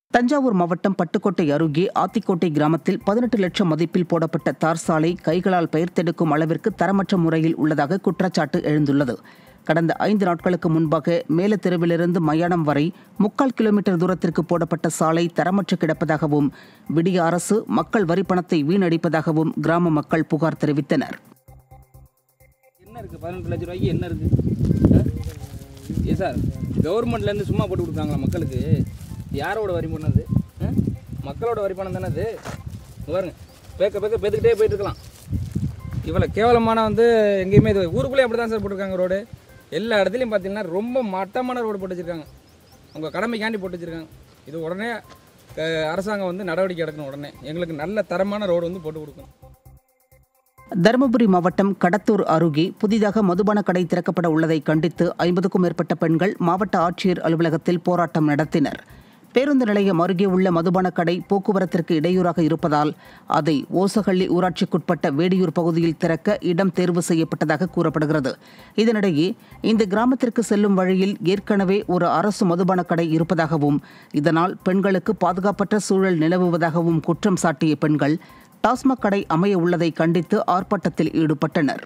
தஞ்சாவூர் மாவட்டம் பட்டுக்கோட்டை அருகே ஆத்திக்கோட்டை கிராமத்தில் பதினெட்டு லட்சம் மதிப்பில் போடப்பட்ட தார் சாலை கைகளால் பெயர்த்தெடுக்கும் அளவிற்கு தரமற்ற முறையில் உள்ளதாக குற்றச்சாட்டு எழுந்துள்ளது கடந்த ஐந்து நாட்களுக்கு முன்பாக மேலத்தெருவிலிருந்து மயானம் வரை முக்கால் கிலோமீட்டர் தூரத்திற்கு போடப்பட்ட சாலை தரமற்று கிடப்பதாகவும் விடிய அரசு மக்கள் வரிப்பணத்தை வீணடிப்பதாகவும் கிராம மக்கள் புகார் தெரிவித்தனர் என்ன இருக்குது பதினெட்டு லட்ச ரூபாய்க்கு என்ன இருக்குது ஏ சார் கவர்மெண்ட்லேருந்து சும்மா போட்டு கொடுக்குறாங்களா மக்களுக்கு யாரோட வரி பணம் அது ஆ? மக்களோட வரி பணம் தானே அது இங்க பாருங்க பேக்க பேக்க பேத்துக்கிட்டே போயிட்டு இருக்கலாம் இவ்வளோ கேவலமான வந்து எங்கேயுமே இது ஊருக்குள்ளே அப்படி தான் சார் போட்டிருக்காங்க ரோடு எல்லா இடத்துலையும் பார்த்தீங்கன்னா ரொம்ப மட்டமான ரோடு போட்டு வச்சிருக்காங்க அவங்க கடமைக்காண்டி போட்டு வச்சிருக்காங்க இது உடனே அஹ், அரசாங்கம் வந்து நடவடிக்கை எடுக்கணும் உடனே எங்களுக்கு நல்ல தரமான ரோடு வந்து போட்டு கொடுக்கணும் தருமபுரி மாவட்டம் கடத்தூர் அருகே புதிதாக மதுபான கடை திறக்கப்பட உள்ளதை கண்டித்து ஐம்பதுக்கும் மேற்பட்ட பெண்கள் மாவட்ட ஆட்சியர் அலுவலகத்தில் போராட்டம் நடத்தினர் பேருந்து நிலையம் அருகே உள்ள மதுபான கடை போக்குவரத்திற்கு இடையூறாக இருப்பதால் அதை ஓசகள்ளி ஊராட்சிக்குட்பட்ட வேடியூர் பகுதியில் திறக்க இடம் தேர்வு செய்யப்பட்டதாக கூறப்படுகிறது இதனிடையே இந்த கிராமத்திற்கு செல்லும் வழியில் ஏற்கனவே ஒரு அரசு மதுபான கடை இருப்பதாகவும் இதனால் பெண்களுக்கு பாதுகாப்பற்ற சூழல் நிலவுவதாகவும் குற்றம் சாட்டிய பெண்கள் டாஸ்மாக் கடை அமைய உள்ளதை கண்டித்து ஆர்ப்பாட்டத்தில் ஈடுபட்டனர்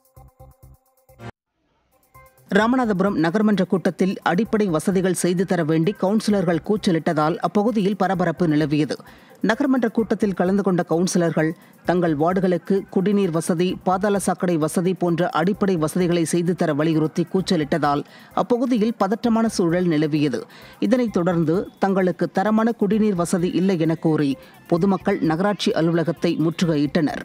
ராமநாதபுரம் நகர்மன்ற கூட்டத்தில் அடிப்படை வசதிகள் செய்து தர வேண்டி கவுன்சிலர்கள் கூச்சலிட்டதால் அப்பகுதியில் பரபரப்பு நிலவியது நகர்மன்ற கூட்டத்தில் கலந்து கொண்ட கவுன்சிலர்கள் தங்கள் வார்டுகளுக்கு குடிநீர் வசதி பாதாள சாக்கடை வசதி போன்ற அடிப்படை வசதிகளை செய்து தர வலியுறுத்தி கூச்சலிட்டதால் அப்பகுதியில் பதற்றமான சூழல் நிலவியது இதனைத் தொடர்ந்து தங்களுக்கு தரமான குடிநீர் வசதி இல்லை என கூறி பொதுமக்கள் நகராட்சி அலுவலகத்தை முற்றுகையிட்டனர்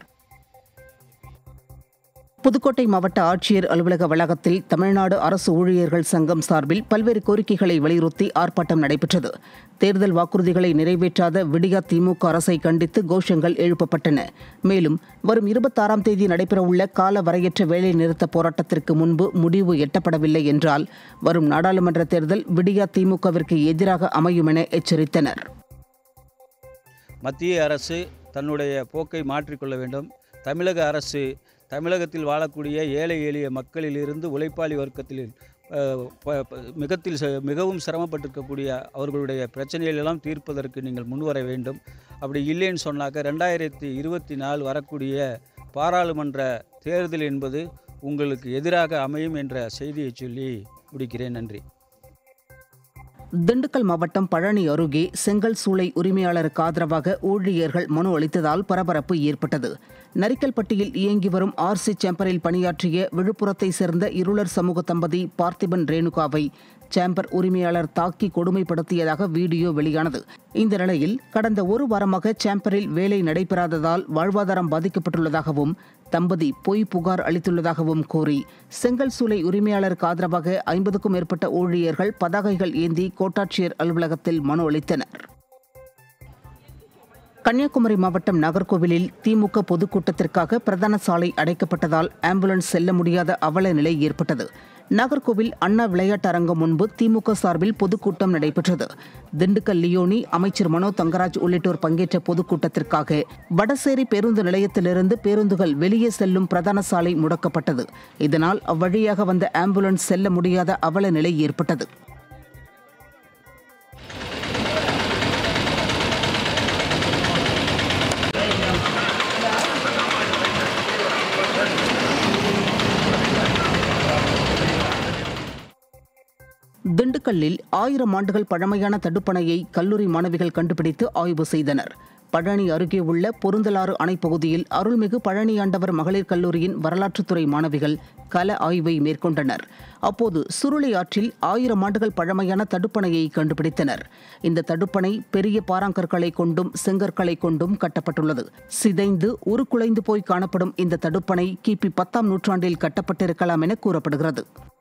புதுக்கோட்டை மாவட்ட ஆட்சியர் அலுவலக வளாகத்தில் தமிழ்நாடு அரசு ஊழியர்கள் சங்கம் சார்பில் பல்வேறு கோரிக்கைகளை வலியுறுத்தி ஆர்ப்பாட்டம் நடைபெற்றது தேர்தல் வாக்குறுதிகளை நிறைவேற்றாத விடியா திமுக அரசை கண்டித்து கோஷங்கள் எழுப்பப்பட்டன மேலும் வரும் இருபத்தாறாம் தேதி நடைபெறவுள்ள கால வரையற்ற வேலை நிறுத்த போராட்டத்திற்கு முன்பு முடிவு எட்டப்படவில்லை என்றால் வரும் நாடாளுமன்ற தேர்தல் விடியா திமுகவிற்கு எதிராக அமையும் என எச்சரித்தனர் மத்திய அரசு தன்னுடைய போக்கை மாற்றிக்கொள்ள வேண்டும் தமிழக அரசு தமிழகத்தில் வாழக்கூடிய ஏழை எளிய மக்களிலிருந்து உழைப்பாளி வர்க்கத்தில் அஹ், ப- ப- மிகத்தில் ச- மிகவும் சிரமப்பட்டிருக்கக்கூடிய அவர்களுடைய பிரச்சனைகளெல்லாம் தீர்ப்பதற்கு நீங்கள் முன்வர வேண்டும் அப்படி இல்லைன்னு சொன்னாக்க ரெண்டாயிரத்தி இருபத்தி நாலு வரக்கூடிய பாராளுமன்ற தேர்தல் என்பது உங்களுக்கு எதிராக அமையும் என்ற செய்தியை சொல்லி முடிக்கிறேன் நன்றி திண்டுக்கல் மாவட்டம் பழனி அருகே செங்கல் சூளை உரிமையாளருக்கு ஆதரவாக ஊழியர்கள் மனு அளித்ததால் பரபரப்பு ஏற்பட்டது நரிக்கல்பட்டியில் இயங்கி வரும் ஆர்சி சேம்பரில் பணியாற்றிய விழுப்புரத்தை சேர்ந்த இருளர் சமூக தம்பதி பார்த்திபன் ரேணுகாவை சேம்பர் உரிமையாளர் தாக்கி கொடுமைப்படுத்தியதாக வீடியோ வெளியானது இந்த நிலையில் கடந்த ஒரு வாரமாக சேம்பரில் வேலை நடைபெறாததால் வாழ்வாதாரம் பாதிக்கப்பட்டுள்ளதாகவும் தம்பதி பொய் புகார் அளித்துள்ளதாகவும் கூறி செங்கல் சூளை உரிமையாளருக்கு ஆதரவாக ஐம்பதுக்கும் மேற்பட்ட ஊழியர்கள் பதாகைகள் ஏந்தி கோட்டாட்சியர் அலுவலகத்தில் மனு அளித்தனர் கன்னியாகுமரி மாவட்டம் நாகர்கோவிலில் திமுக பொதுக்கூட்டத்திற்காக பிரதான சாலை அடைக்கப்பட்டதால் ஆம்புலன்ஸ் செல்ல முடியாத அவல நிலை ஏற்பட்டது நாகர்கோவில் அண்ணா விளையாட்டு அரங்கம் முன்பு திமுக சார்பில் பொதுக்கூட்டம் நடைபெற்றது திண்டுக்கல் லியோனி அமைச்சர் மனோ தங்கராஜ் உள்ளிட்டோர் பங்கேற்ற பொதுக்கூட்டத்திற்காக வடசேரி பேருந்து நிலையத்திலிருந்து பேருந்துகள் வெளியே செல்லும் பிரதான சாலை முடக்கப்பட்டது இதனால் அவ்வழியாக வந்த ஆம்புலன்ஸ் செல்ல முடியாத அவல நிலை ஏற்பட்டது திண்டுக்கல்லில் ஆயிரம் ஆண்டுகள் பழமையான தடுப்பணையை கல்லூரி மாணவிகள் கண்டுபிடித்து ஆய்வு செய்தனர் பழனி அருகே உள்ள பொருந்தலாறு அணை பகுதியில் அருள்மிகு பழனியாண்டவர் மகளிர் கல்லூரியின் வரலாற்றுத்துறை மாணவிகள் கள ஆய்வை மேற்கொண்டனர் அப்போது சுருளி ஆற்றில் ஆயிரம் ஆண்டுகள் பழமையான தடுப்பணையை கண்டுபிடித்தனர் இந்த தடுப்பணை பெரிய பாறாங்கற்களை கொண்டும் செங்கற்களை கொண்டும் கட்டப்பட்டுள்ளது சிதைந்து உருக்குலைந்து போய் காணப்படும் இந்த தடுப்பணை கிபி பத்தாம் நூற்றாண்டில் கட்டப்பட்டிருக்கலாம் என கூறப்படுகிறது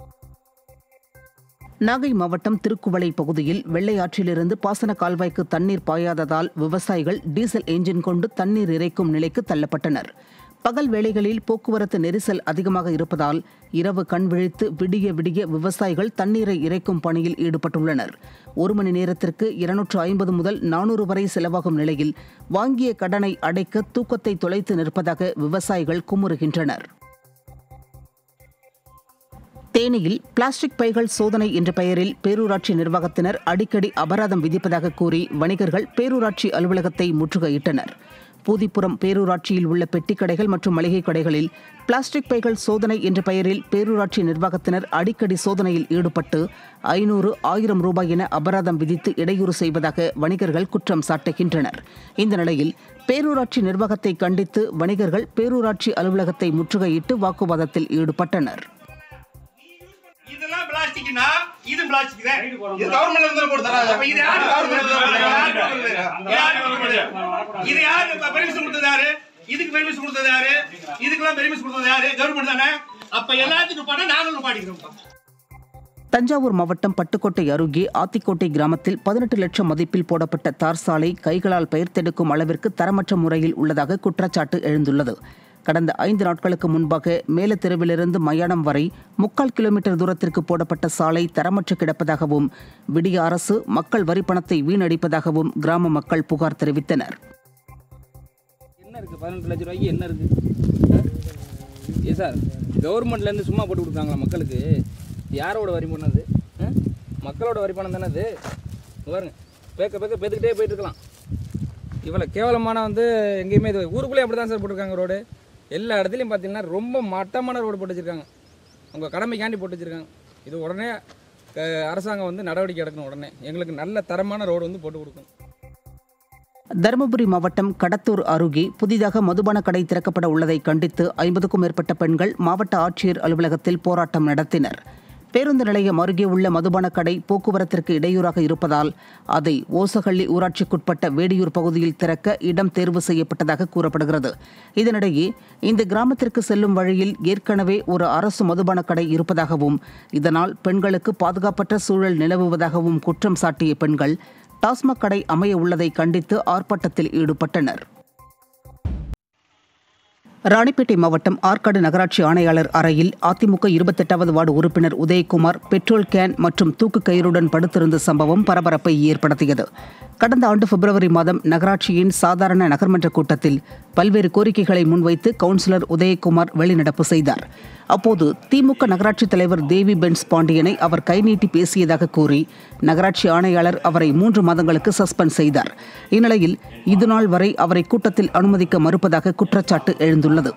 நாகை மாவட்டம் திருக்குவளை பகுதியில் வெள்ளை ஆற்றிலிருந்து பாசன கால்வாய்க்கு தண்ணீர் பாயாததால் விவசாயிகள் டீசல் என்ஜின் கொண்டு தண்ணீர் இறைக்கும் நிலைக்கு தள்ளப்பட்டனர் பகல் வேளைகளில் போக்குவரத்து நெரிசல் அதிகமாக இருப்பதால் இரவு கண் விழித்து விடிய விடிய விவசாயிகள் தண்ணீரை இறைக்கும் பணியில் ஈடுபட்டுள்ளனர் ஒரு மணி நேரத்திற்கு இருநூற்று ஐம்பது முதல் நானூறு வரை செலவாகும் நிலையில் வாங்கிய கடனை அடைக்க தூக்கத்தை தொலைத்து நிற்பதாக விவசாயிகள் குமுறுகின்றனர் தேனியில் பிளாஸ்டிக் பைகள் சோதனை என்ற பெயரில் பேரூராட்சி நிர்வாகத்தினர் அடிக்கடி அபராதம் விதிப்பதாக கூறி வணிகர்கள் பேரூராட்சி அலுவலகத்தை முற்றுகையிட்டனர் பூதிப்புறம் பேரூராட்சியில் உள்ள பெட்டிக்கடைகள் மற்றும் மளிகை கடைகளில் பிளாஸ்டிக் பைகள் சோதனை என்ற பெயரில் பேரூராட்சி நிர்வாகத்தினர் அடிக்கடி சோதனையில் ஈடுபட்டு ஐநூறு ஆயிரம் ரூபாய் என அபராதம் விதித்து இடையூறு செய்வதாக வணிகர்கள் குற்றம் சாட்டுகின்றனர் இந்த நிலையில் பேரூராட்சி நிர்வாகத்தை கண்டித்து வணிகர்கள் பேரூராட்சி அலுவலகத்தை முற்றுகையிட்டு வாக்குவாதத்தில் ஈடுபட்டனர் இதெல்லாம் பிளாஸ்டிக்னா இது பிளாஸ்டிக் தான் இது கவர்மெண்ட்ல இருந்து போட்டு தராங்க அப்ப இது யாரு கவர்மெண்ட் இது யாரு இப்ப பெர்மிஷன் கொடுத்தது யாரு இதுக்கு பெர்மிஷன் கொடுத்தது யாரு இதுக்கெல்லாம் பெர்மிஷன் கொடுத்தது யாரு கவர்மெண்ட் தானே அப்ப எல்லாத்துக்கும் பணம் நாங்களும் பாடிக்கிறோம் தஞ்சாவூர் மாவட்டம் பட்டுக்கோட்டை அருகே ஆத்திக்கோட்டை கிராமத்தில் பதினெட்டு லட்சம் மதிப்பில் போடப்பட்ட தார் சாலை கைகளால் பெயர்த்தெடுக்கும் அளவிற்கு தரமற்ற முறையில் உள்ளதாக குற்றச்சாட்டு எழுந்துள்ளது கடந்த ஐந்து நாட்களுக்கு முன்பாக மேலத்தெருவிலிருந்து மயானம் வரை முக்கால் கிலோமீட்டர் தூரத்திற்கு போடப்பட்ட சாலை தரமற்று கிடப்பதாகவும் விடிய அரசு மக்கள் வரிப்பணத்தை வீணடிப்பதாகவும் கிராம மக்கள் புகார் தெரிவித்தனர் என்ன இருக்குது பதினெட்டு லட்ச ரூபாய்க்கு என்ன இருக்குது ஏ சார் கவர்மெண்ட்லேருந்து சும்மா போட்டு கொடுக்குறாங்களா மக்களுக்கு யாரோட வரி பணம் அது ஆ? மக்களோட வரி பணம் தானே அது இங்க பாருங்க பேக்க பேக்க பேத்துக்கிட்டே போயிட்டு இருக்கலாம் இவ்வளோ கேவலமான வந்து எங்கேயுமே இது ஊருக்குள்ளே அப்படி தான் சார் போட்டிருக்காங்க ரோடு எல்லா இடத்துலையும் பார்த்தீங்கன்னா ரொம்ப மட்டமான ரோடு போட்டு வச்சிருக்காங்க அவங்க கடமைக்காண்டி போட்டு வச்சிருக்காங்க இது உடனே அஹ், அரசாங்கம் வந்து நடவடிக்கை எடுக்கணும் உடனே எங்களுக்கு நல்ல தரமான ரோடு வந்து போட்டு கொடுக்கணும் தருமபுரி மாவட்டம் கடத்தூர் அருகே புதிதாக மதுபான கடை திறக்கப்பட உள்ளதை கண்டித்து ஐம்பதுக்கும் மேற்பட்ட பெண்கள் மாவட்ட ஆட்சியர் அலுவலகத்தில் போராட்டம் நடத்தினர் பேருந்து நிலையம் அருகே உள்ள மதுபான கடை போக்குவரத்திற்கு இடையூறாக இருப்பதால் அதை ஓசகள்ளி ஊராட்சிக்குட்பட்ட வேடியூர் பகுதியில் திறக்க இடம் தேர்வு செய்யப்பட்டதாக கூறப்படுகிறது இதனிடையே இந்த கிராமத்திற்கு செல்லும் வழியில் ஏற்கனவே ஒரு அரசு மதுபான கடை இருப்பதாகவும் இதனால் பெண்களுக்கு பாதுகாப்பற்ற சூழல் நிலவுவதாகவும் குற்றம் சாட்டிய பெண்கள் டாஸ்மாக் கடை அமைய உள்ளதை கண்டித்து ஆர்ப்பாட்டத்தில் ஈடுபட்டனர் ராணிப்பேட்டை மாவட்டம் ஆற்காடு நகராட்சி ஆணையாளர் அறையில் அதிமுக இருபத்தெட்டாவது வார்டு உறுப்பினர் உதயகுமார் பெட்ரோல் கேன் மற்றும் தூக்கு கயிறுடன் படுத்திருந்த சம்பவம் பரபரப்பை ஏற்படுத்தியது கடந்த ஆண்டு பிப்ரவரி மாதம் நகராட்சியின் சாதாரண நகர்மன்ற கூட்டத்தில் பல்வேறு கோரிக்கைகளை முன்வைத்து கவுன்சிலர் உதயகுமார் வெளிநடப்பு செய்தார் அப்போது திமுக நகராட்சி தலைவர் தேவி பென்ஸ் பாண்டியனை அவர் கைநீட்டி பேசியதாக கூறி நகராட்சி ஆணையாளர் அவரை மூன்று மாதங்களுக்கு சஸ்பெண்ட் செய்தார் இந்நிலையில் இதுநாள் வரை அவரை கூட்டத்தில் அனுமதிக்க மறுப்பதாக குற்றச்சாட்டு எழுந்துள்ளது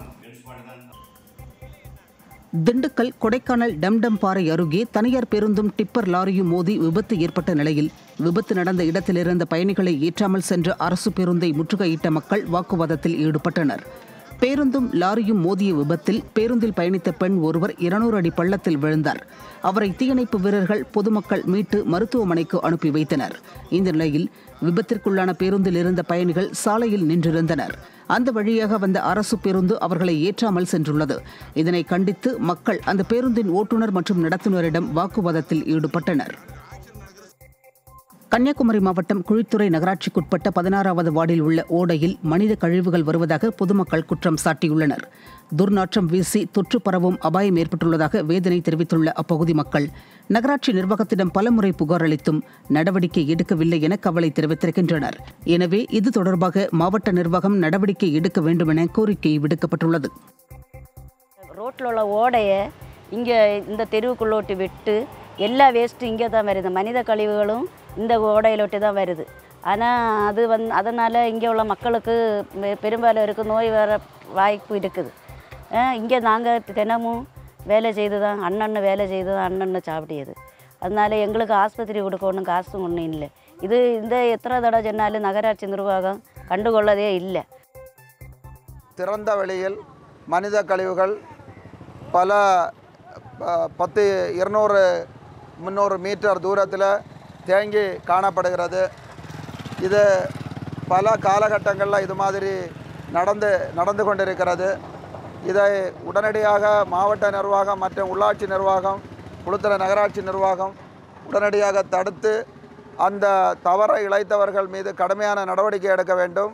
திண்டுக்கல் கொடைக்கானல் டம்டம் பாறை அருகே தனியார் பேருந்தும் டிப்பர் லாரியும் மோதி விபத்து ஏற்பட்ட நிலையில் விபத்து நடந்த இடத்திலிருந்த பயணிகளை ஏற்றாமல் சென்ற அரசு பேருந்தை முற்றுகையிட்ட மக்கள் வாக்குவாதத்தில் ஈடுபட்டனர் பேருந்தும் லாரியும் மோதிய விபத்தில் பேருந்தில் பயணித்த பெண் ஒருவர் இருநூறு அடி பள்ளத்தில் விழுந்தார் அவரை தீயணைப்பு வீரர்கள் பொதுமக்கள் மீட்டு மருத்துவமனைக்கு அனுப்பி வைத்தனர் இந்த நிலையில் விபத்திற்குள்ளான பேருந்தில் இருந்த பயணிகள் சாலையில் நின்றிருந்தனர் அந்த வழியாக வந்த அரசு பேருந்து அவர்களை ஏற்றாமல் சென்றுள்ளது இதனை கண்டித்து மக்கள் அந்த பேருந்தின் ஓட்டுநர் மற்றும் நடத்துனரிடம் வாக்குவாதத்தில் ஈடுபட்டனர் கன்னியாகுமரி மாவட்டம் குழித்துறை நகராட்சிக்குட்பட்ட பதினாறாவது வார்டில் உள்ள ஓடையில் மனித கழிவுகள் வருவதாக பொதுமக்கள் குற்றம் சாட்டியுள்ளனர் துர்நாற்றம் வீசி தொற்று பரவும் அபாயம் ஏற்பட்டுள்ளதாக வேதனை தெரிவித்துள்ள அப்பகுதி மக்கள் நகராட்சி நிர்வாகத்திடம் பலமுறை புகார் அளித்தும் நடவடிக்கை எடுக்கவில்லை என கவலை தெரிவித்திருக்கின்றனர் எனவே இது தொடர்பாக மாவட்ட நிர்வாகம் நடவடிக்கை எடுக்க வேண்டும் என கோரிக்கை விடுக்கப்பட்டுள்ளது ரோட்டில் உள்ள ஓடையை இங்கே இந்த தெருவுக்குள்ளோட்டி விட்டு எல்லா வேஸ்ட்டும் இங்கே தான் வருது மனித கழிவுகளும் இந்த ஓடையிலொட்டி தான் வருது ஆனால் அது வந் அதனால் இங்கே உள்ள மக்களுக்கு பெ- பெரும்பாலும் இருக்கு நோய் வர வாய்ப்பு இருக்குது இங்கே நாங்கள் தினமும் வேலை செய்து தான் அண்ணன்னு வேலை செய்து தான் அண்ணன்னு சாப்பிடியது அதனால எங்களுக்கு ஆஸ்பத்திரி கொடுக்கணும் காசும் ஒன்றும் இல்லை இது இந்த எத்தனை தடவை சொன்னாலும் நகராட்சி நிர்வாகம் கண்டுகொள்ளதே இல்லை திறந்த வெளியில் மனித கழிவுகள் பல ப- பத்து இருநூறு முந்நூறு மீட்டர் தூரத்தில் தேங்கி காணப்படுகிறது இது பல காலகட்டங்களில் இது மாதிரி நடந்து நடந்து கொண்டிருக்கிறது இதை உடனடியாக மாவட்ட நிர்வாகம் மற்றும் உள்ளாட்சி நிர்வாகம் குளுத்தர நகராட்சி நிர்வாகம் உடனடியாக தடுத்து அந்த தவறை இழைத்தவர்கள் மீது கடுமையான நடவடிக்கை எடுக்க வேண்டும்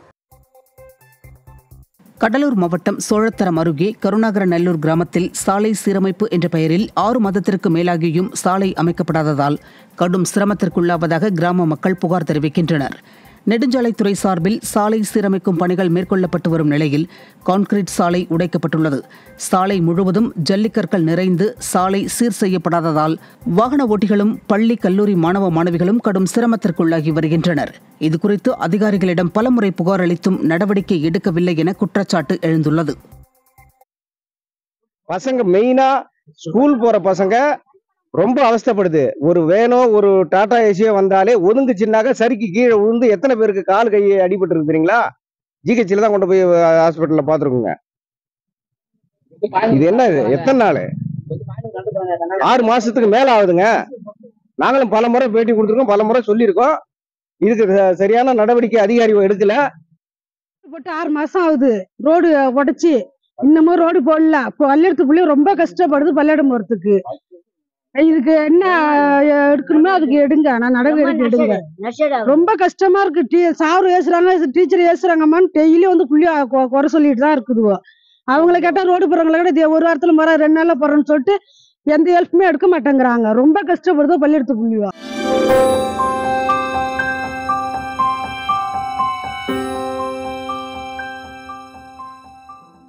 கடலூர் மாவட்டம் சோழத்தரம் அருகே கருணாகரநல்லூர் கிராமத்தில் சாலை சீரமைப்பு என்ற பெயரில் ஆறு மாதத்திற்கு மேலாகியும் சாலை அமைக்கப்படாததால் கடும் சிரமத்திற்குள்ளாவதாக கிராம மக்கள் புகார் தெரிவிக்கின்றனர் நெடுஞ்சாலைத்துறை சார்பில் சாலை சீரமைக்கும் பணிகள் மேற்கொள்ளப்பட்டு வரும் நிலையில் கான்கிரீட் சாலை உடைக்கப்பட்டுள்ளது சாலை முழுவதும் ஜல்லிக்கற்கள் நிறைந்து சாலை சீர் செய்யப்படாததால் வாகன ஓட்டிகளும் பள்ளி கல்லூரி மாணவ மாணவிகளும் கடும் சிரமத்திற்குள்ளாகி வருகின்றனர் இதுகுறித்து அதிகாரிகளிடம் பலமுறை புகார் அளித்தும் நடவடிக்கை எடுக்கவில்லை என குற்றச்சாட்டு எழுந்துள்ளது பசங்க மெயினா ஸ்கூல் போற பசங்க ரொம்ப அவஸ்தைப்படுது ஒரு வேனோ ஒரு டாடா ஏசியோ வந்தாலே ஒதுங்குச்சுன்னாக்க சரிக்கு கீழே விழுந்து எத்தனை பேருக்கு கால் கை அடிபட்டு இருக்கு தெரியுங்களா ஜிஹெச்சில் தான் கொண்டு போய் ஹாஸ்பிட்டல்ல பாத்துருக்குங்க இது என்ன இது எத்தனை நாள் ஆறு மாசத்துக்கு மேல ஆகுதுங்க நாங்களும் பல முறை பேட்டி கொடுத்துருக்கோம் பல முறை சொல்லியிருக்கோம் இதுக்கு ச- சரியான நடவடிக்கை அதிகாரி எடுக்கல போட்டு ஆறு மாசம் ஆகுது ரோடு உடைச்சி இன்னமும் ரோடு போடல இப்போ பள்ளியெடுத்து பிள்ளைங்க ரொம்ப கஷ்டப்படுது பள்ளியிடம் போறதுக்கு இதுக்கு என்ன அஹ், எடுக்கணுமோ அதுக்கு எடுங்க நான் நடவடிக்கை எடுங்க ரொம்ப கஷ்டமா இருக்கு டீ சாரு ஏசுறாங்க டீச்சர் ஏசுறாங்கம்மான்னு டெய்லி வந்து புள்ளி குறை சொல்லிட்டு தான் இருக்குதுவோ அவங்கள கேட்டா ரோடு போறவங்கள கூட இது ஒரு வாரத்துல போறேன் ரெண்டு நாள்ல போறேன்னு சொல்லிட்டு எந்த ஹெல்ப்புமே எடுக்க மாட்டேங்கிறாங்க ரொம்ப கஷ்டப்படுதோ பள்ளியெடுத்து புள்ளிவா